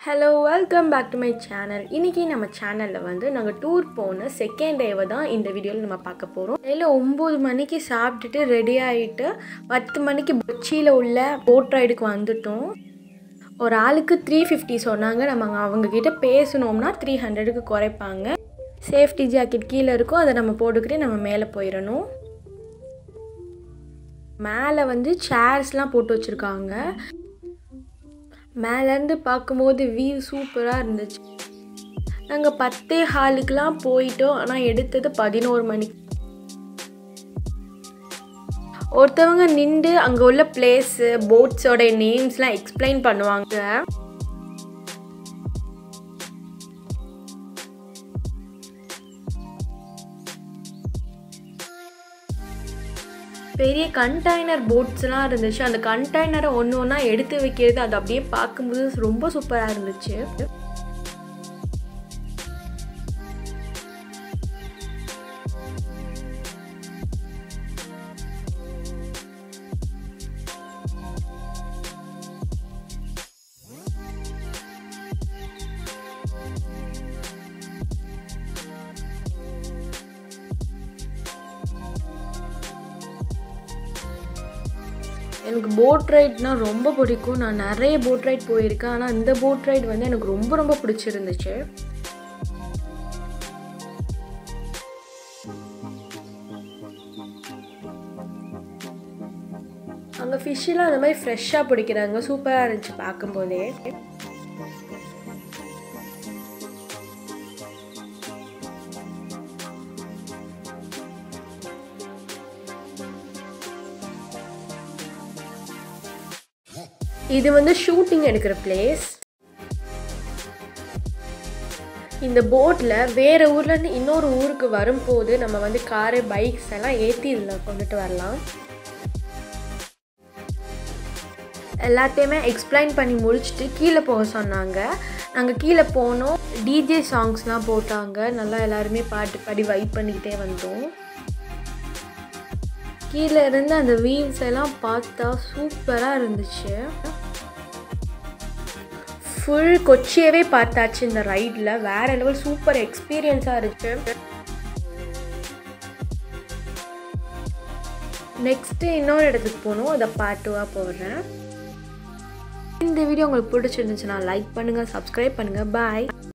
hello welcome back to my channel இன்றைக்கி நம்ம சேனலில் வந்து நாங்கள் டூர் போன செகண்ட் டேவை தான் இந்த வீடியோவில் நம்ம பார்க்க போகிறோம் இதில் ஒம்பது மணிக்கு சாப்பிட்டுட்டு ரெடி ஆகிட்டு பத்து மணிக்கு கொச்சியில் உள்ள போட் ரைடுக்கு வந்துட்டோம் ஒரு ஆளுக்கு த்ரீ ஃபிஃப்டி சொன்னாங்க நம்ம அவங்கக்கிட்ட பேசணும்னா த்ரீ ஹண்ட்ரடுக்கு குறைப்பாங்க சேஃப்டி ஜாக்கெட் கீழே இருக்கும் அதை நம்ம போட்டுக்கிட்டு நம்ம மேலே போயிடணும் மேலே வந்து சேர்ஸ்லாம் போட்டு வச்சுருக்காங்க மேலேருந்து பார்க்கும்போது வியூ சூப்பராக இருந்துச்சு நாங்கள் பத்தே ஹாலுக்கெலாம் போயிட்டோம் ஆனால் எடுத்தது பதினோரு மணிக்கு ஒருத்தவங்க நின்று அங்கே உள்ள பிளேஸு போட்ஸோட நேம்ஸ்லாம் எக்ஸ்பிளைன் பண்ணுவாங்க பெரிய கண்டெய்னர் போட்ஸ்லாம் இருந்துச்சு அந்த கண்டெய்னரை ஒன்று ஒன்றா எடுத்து வைக்கிறது அது அப்படியே பார்க்கும்போது ரொம்ப சூப்பராக இருந்துச்சு எனக்கு போட் ரைட்னா ரொம்ப பிடிக்கும் நான் நிறைய போட் ரைட் போயிருக்கேன் ஆனால் இந்த போட் ரைட் வந்து எனக்கு ரொம்ப ரொம்ப பிடிச்சிருந்துச்சு அங்கே ஃபிஷ்ஷெலாம் அந்த மாதிரி ஃப்ரெஷ்ஷாக பிடிக்கிறாங்க சூப்பராக இருந்துச்சு பார்க்கும்போதே இது வந்து ஷூட்டிங் எடுக்கிற பிளேஸ் இந்த போட்டில் வேறு ஊர்லேருந்து இன்னொரு ஊருக்கு வரும்போது நம்ம வந்து காரு பைக்ஸ் எல்லாம் ஏற்றி இதில் கொண்டுட்டு வரலாம் எல்லாத்தையுமே எக்ஸ்பிளைன் பண்ணி முடிச்சுட்டு கீழே போக சொன்னாங்க நாங்கள் கீழே போனோம் டிஜே சாங்ஸ்லாம் போட்டாங்க நல்லா எல்லாருமே பாட்டு பாடி வைப் பண்ணிக்கிட்டே வந்தோம் கீழே இருந்து அந்த வீவ்ஸ் எல்லாம் பார்த்தா சூப்பராக இருந்துச்சு ஃபுல் கொச்சியவே பார்த்தாச்சு இந்த ரைடில் வேற லெவல் சூப்பர் எக்ஸ்பீரியன்ஸாக இருக்கு நெக்ஸ்ட்டு இன்னொரு இடத்துக்கு போகணும் அதை பாட்டுவாக போடுறேன் இந்த வீடியோ உங்களுக்கு பிடிச்சிருந்துச்சுன்னா லைக் பண்ணுங்கள் சப்ஸ்கிரைப் பண்ணுங்கள் பாய்